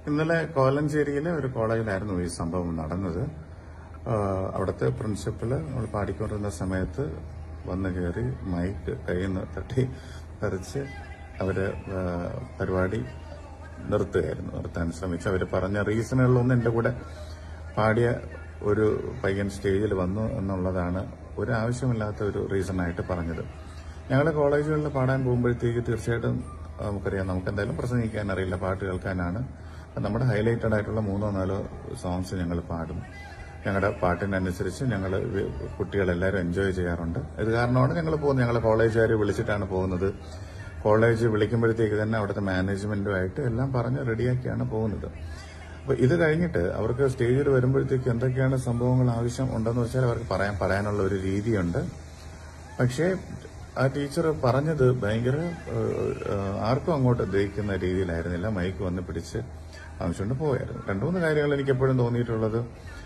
ഇന്നലെ കോലഞ്ചേരിയിലെ ഒരു കോളേജിലായിരുന്നു ഈ സംഭവം നടന്നത് ആ, അവിടുത്തെ പ്രിൻസിപ്പല് നമ്മൾ പാടിക്കൊണ്ടിരുന്ന സമയത്ത് വന്നു കയറി മൈക്ക് കയ്യിൽ നിന്ന് തട്ടി പറിച്ച് അവര് ആ, പരിപാടി നിർത്തുകയായിരുന്നു നിർത്താൻ ശ്രമിച്ചു അവർ പറഞ്ഞ റീസണുകളിലൊന്നും എന്റെ കൂടെ പാടിയ ഒരു പയ്യൻ സ്റ്റേജിൽ വന്നു എന്നുള്ളതാണ് ഒരു ആവശ്യമില്ലാത്ത ഒരു റീസണായിട്ട് പറഞ്ഞത് ഞങ്ങൾ കോളേജുകളിൽ പാടാൻ പോകുമ്പോഴത്തേക്ക് തീർച്ചയായിട്ടും നമുക്കറിയാം നമുക്ക് എന്തായാലും പ്രസംഗിക്കാൻ അറിയില്ല പാട്ട് കേൾക്കാനാണ് അപ്പൊ നമ്മുടെ ഹൈലൈറ്റഡ് ആയിട്ടുള്ള മൂന്നോ നാലോ സോങ്സ് ഞങ്ങൾ പാടും ഞങ്ങളുടെ പാട്ടിനനുസരിച്ച് ഞങ്ങൾ കുട്ടികളെല്ലാവരും എൻജോയ് ചെയ്യാറുണ്ട് ഇത് കാരണമാണ് ഞങ്ങൾ പോകുന്നത് ഞങ്ങൾ കോളേജുകാർ വിളിച്ചിട്ടാണ് പോകുന്നത് കോളേജ് വിളിക്കുമ്പോഴത്തേക്ക് തന്നെ അവിടുത്തെ മാനേജ്മെന്റുമായിട്ട് എല്ലാം പറഞ്ഞ് റെഡിയാക്കിയാണ് പോകുന്നത് അപ്പൊ ഇത് കഴിഞ്ഞിട്ട് അവർക്ക് സ്റ്റേജിൽ വരുമ്പോഴത്തേക്ക് എന്തൊക്കെയാണ് സംഭവങ്ങൾ ആവശ്യം ഉണ്ടെന്ന് വെച്ചാൽ അവർക്ക് പറയാൻ പറയാനുള്ള ഒരു രീതിയുണ്ട് പക്ഷേ ആ ടീച്ചർ പറഞ്ഞത് ഭയങ്കര ഏഹ്, ഏഹ്, ആർക്കും അങ്ങോട്ട് ദഹിക്കുന്ന രീതിയിലായിരുന്നില്ല മൈക്ക് വന്ന് പിടിച്ച് ആവശ്യമുണ്ട് പോയായിരുന്നു രണ്ടു മൂന്ന് കാര്യങ്ങൾ എനിക്ക് എപ്പോഴും തോന്നിയിട്ടുള്ളത്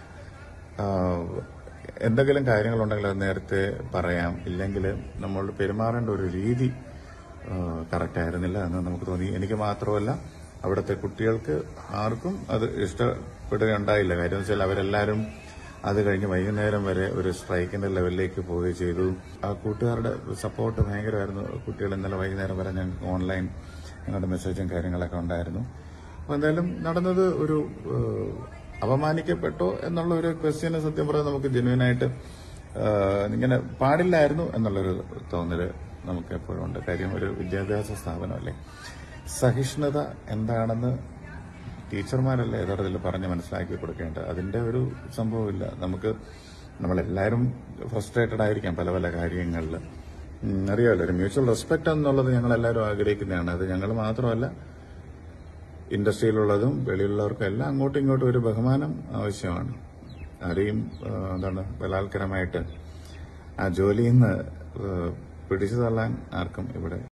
ആഹ്, എന്തെങ്കിലും കാര്യങ്ങളുണ്ടെങ്കിൽ അത് നേരത്തെ പറയാം ഇല്ലെങ്കിൽ നമ്മൾ പെരുമാറേണ്ട ഒരു രീതി കറക്റ്റ് ആയിരുന്നില്ല എന്ന് നമുക്ക് തോന്നി എനിക്ക് മാത്രമല്ല അവിടുത്തെ കുട്ടികൾക്ക് ആർക്കും അത് ഇഷ്ടപ്പെടുകയുണ്ടായില്ല കാര്യം എന്ന് വെച്ചാൽ അവരെല്ലാവരും അത് കഴിഞ്ഞ് വൈകുന്നേരം വരെ ഒരു സ്ട്രൈക്കിന്റെ ലെവലിലേക്ക് പോവുകയും ചെയ്തു ആ കൂട്ടുകാരുടെ സപ്പോർട്ട് ഭയങ്കരമായിരുന്നു കുട്ടികൾ ഇന്നലെ വൈകുന്നേരം വരെ ഞങ്ങൾക്ക് ഓൺലൈൻ ഞങ്ങളുടെ മെസ്സേജും കാര്യങ്ങളൊക്കെ ഉണ്ടായിരുന്നു അപ്പൊ എന്തായാലും നടന്നത് ഒരു ഏഹ്, അപമാനിക്കപ്പെട്ടോ എന്നുള്ള ഒരു ക്വസ്റ്റ്യന് സത്യം പറഞ്ഞാൽ നമുക്ക് ജെന്യൂനായിട്ട് ഇങ്ങനെ പാടില്ലായിരുന്നു എന്നുള്ളൊരു തോന്നല് നമുക്ക് എപ്പോഴും ഉണ്ട് കാര്യം ഒരു വിദ്യാഭ്യാസ സ്ഥാപനമല്ലേ സഹിഷ്ണുത എന്താണെന്ന് ടീച്ചർമാരല്ലേ യഥാർത്ഥത്തിൽ പറഞ്ഞ് മനസ്സിലാക്കി കൊടുക്കേണ്ടത് അതിന്റെ ഒരു സംഭവമില്ല നമുക്ക് നമ്മളെല്ലാവരും ഫ്രസ്ട്രേറ്റഡ് ആയിരിക്കാം പല പല കാര്യങ്ങളിൽ ഉം, അറിയാമല്ലോ ഒരു മ്യൂച്വൽ റെസ്പെക്ട് എന്നുള്ളത് ഞങ്ങൾ എല്ലാവരും ആഗ്രഹിക്കുന്നതാണ് അത് ഞങ്ങൾ മാത്രമല്ല ഇൻഡസ്ട്രിയിലുള്ളതും വെളിയിലുള്ളവർക്കും എല്ലാം അങ്ങോട്ടും ഇങ്ങോട്ടും ഒരു ബഹുമാനം ആവശ്യമാണ് ആരെയും ആ, എന്താണ് ബലാത്കരമായിട്ട് ആ ജോലിയിൽ നിന്ന് പിടിച്ചു തള്ളാൻ ആർക്കും ഇവിടെ